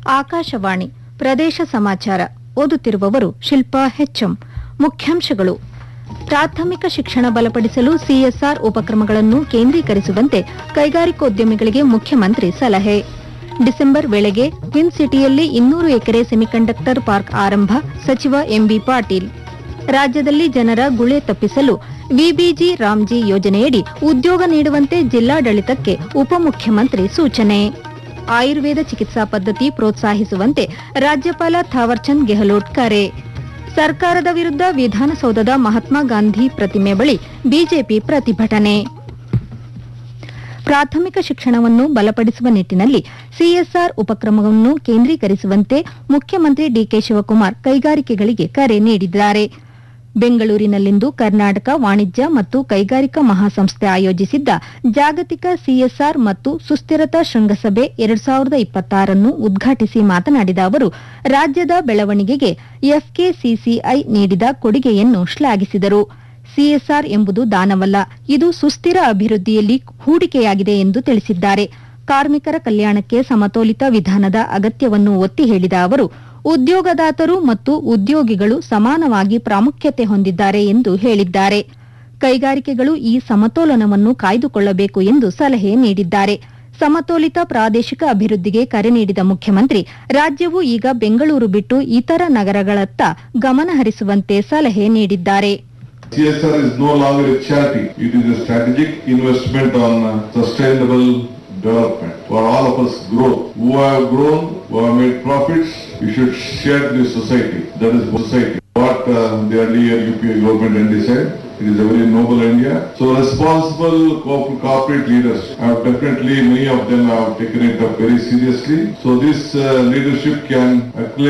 ಆಕಾಶವಾಣಿ ಪ್ರದೇಶ ಸಮಾಚಾರ ಓದುತ್ತಿರುವವರು ಶಿಲ್ಪಾ ಹೆಚ್ಎಂ ಮುಖ್ಯಾಂಶಗಳು ಪ್ರಾಥಮಿಕ ಶಿಕ್ಷಣ ಬಲಪಡಿಸಲು ಸಿಎಸ್ಆರ್ ಉಪಕ್ರಮಗಳನ್ನು ಕೇಂದ್ರೀಕರಿಸುವಂತೆ ಕೈಗಾರಿಕೋದ್ಯಮಿಗಳಿಗೆ ಮುಖ್ಯಮಂತ್ರಿ ಸಲಹೆ ಡಿಸೆಂಬರ್ ವೇಳೆಗೆ ಟ್ವಿನ್ ಸಿಟಿಯಲ್ಲಿ ಇನ್ನೂರು ಎಕರೆ ಸೆಮಿಕಂಡಕ್ಟರ್ ಪಾರ್ಕ್ ಆರಂಭ ಸಚಿವ ಎಂಬಿ ಪಾಟೀಲ್ ರಾಜ್ಯದಲ್ಲಿ ಜನರ ಗುಳೆ ತಪ್ಪಿಸಲು ವಿಬಿಜಿ ರಾಮ್ಜಿ ಯೋಜನೆಯಡಿ ಉದ್ಯೋಗ ನೀಡುವಂತೆ ಜಿಲ್ಲಾಡಳಿತಕ್ಕೆ ಉಪಮುಖ್ಯಮಂತ್ರಿ ಸೂಚನೆ ಆಯುರ್ವೇದ ಚಿಕಿತ್ಸಾ ಪದ್ಧತಿ ಪ್ರೋತ್ಸಾಹಿಸುವಂತೆ ರಾಜ್ಯಪಾಲ ಥಾವರ್ಚಂದ್ ಗೆಹ್ಲೋಟ್ ಕರೆ ಸರ್ಕಾರದ ವಿರುದ್ಧ ವಿಧಾನಸೌಧದ ಮಹಾತ್ಮ ಗಾಂಧಿ ಪ್ರತಿಮೆ ಬಳಿ ಬಿಜೆಪಿ ಪ್ರತಿಭಟನೆ ಪ್ರಾಥಮಿಕ ಶಿಕ್ಷಣವನ್ನು ಬಲಪಡಿಸುವ ನಿಟ್ಟಿನಲ್ಲಿ ಸಿಎಸ್ಆರ್ ಉಪಕ್ರಮವನ್ನು ಕೇಂದ್ರೀಕರಿಸುವಂತೆ ಮುಖ್ಯಮಂತ್ರಿ ಡಿಕೆ ಶಿವಕುಮಾರ್ ಕೈಗಾರಿಕೆಗಳಿಗೆ ಕರೆ ನೀಡಿದ್ದಾರೆ ಬೆಂಗಳೂರಿನಲ್ಲಿಂದು ಕರ್ನಾಟಕ ವಾಣಿಜ್ಯ ಮತ್ತು ಕೈಗಾರಿಕಾ ಮಹಾಸಂಸ್ಥೆ ಆಯೋಜಿಸಿದ್ದ ಜಾಗತಿಕ ಸಿಎಸ್ಆರ್ ಮತ್ತು ಸುಸ್ಥಿರತಾ ಶೃಂಗಸಭೆ ಎರಡ್ ಸಾವಿರದ ಇಪ್ಪತ್ತಾರನ್ನು ಉದ್ಘಾಟಿಸಿ ಮಾತನಾಡಿದ ಅವರು ರಾಜ್ಯದ ಬೆಳವಣಿಗೆಗೆ ಎಫ್ಕೆಸಿಸಿಐ ನೀಡಿದ ಕೊಡುಗೆಯನ್ನು ಶ್ಲಾಘಿಸಿದರು ಸಿಎಸ್ಆರ್ ಎಂಬುದು ದಾನವಲ್ಲ ಇದು ಸುಸ್ಥಿರ ಅಭಿವೃದ್ಧಿಯಲ್ಲಿ ಹೂಡಿಕೆಯಾಗಿದೆ ಎಂದು ತಿಳಿಸಿದ್ದಾರೆ ಕಾರ್ಮಿಕರ ಕಲ್ಯಾಣಕ್ಕೆ ಸಮತೋಲಿತ ವಿಧಾನದ ಅಗತ್ಯವನ್ನು ಒತ್ತಿ ಹೇಳಿದ ಅವರು ಉದ್ಯೋಗದಾತರು ಮತ್ತು ಉದ್ಯೋಗಿಗಳು ಸಮಾನವಾಗಿ ಪ್ರಾಮುಖ್ಯತೆ ಹೊಂದಿದ್ದಾರೆ ಎಂದು ಹೇಳಿದ್ದಾರೆ ಕೈಗಾರಿಕೆಗಳು ಈ ಸಮತೋಲನವನ್ನು ಕಾಯ್ದುಕೊಳ್ಳಬೇಕು ಎಂದು ಸಲಹೆ ನೀಡಿದ್ದಾರೆ ಸಮತೋಲಿತ ಪ್ರಾದೇಶಿಕ ಅಭಿವೃದ್ಧಿಗೆ ಕರೆ ನೀಡಿದ ಮುಖ್ಯಮಂತ್ರಿ ರಾಜ್ಯವು ಈಗ ಬೆಂಗಳೂರು ಬಿಟ್ಟು ಇತರ ನಗರಗಳತ್ತ ಗಮನ ಹರಿಸುವಂತೆ ಸಲಹೆ ನೀಡಿದ್ದಾರೆ CSR is no longer a charity. It is a strategic investment on uh, sustainable development for all of us growth. Who have grown, who have made profits, we should share this society. That is society. What uh, the earlier UPA government had said, it is a very noble India. So responsible corp- corporate leaders have definitely, many of them have taken it up very seriously. So this uh, leadership can accelerate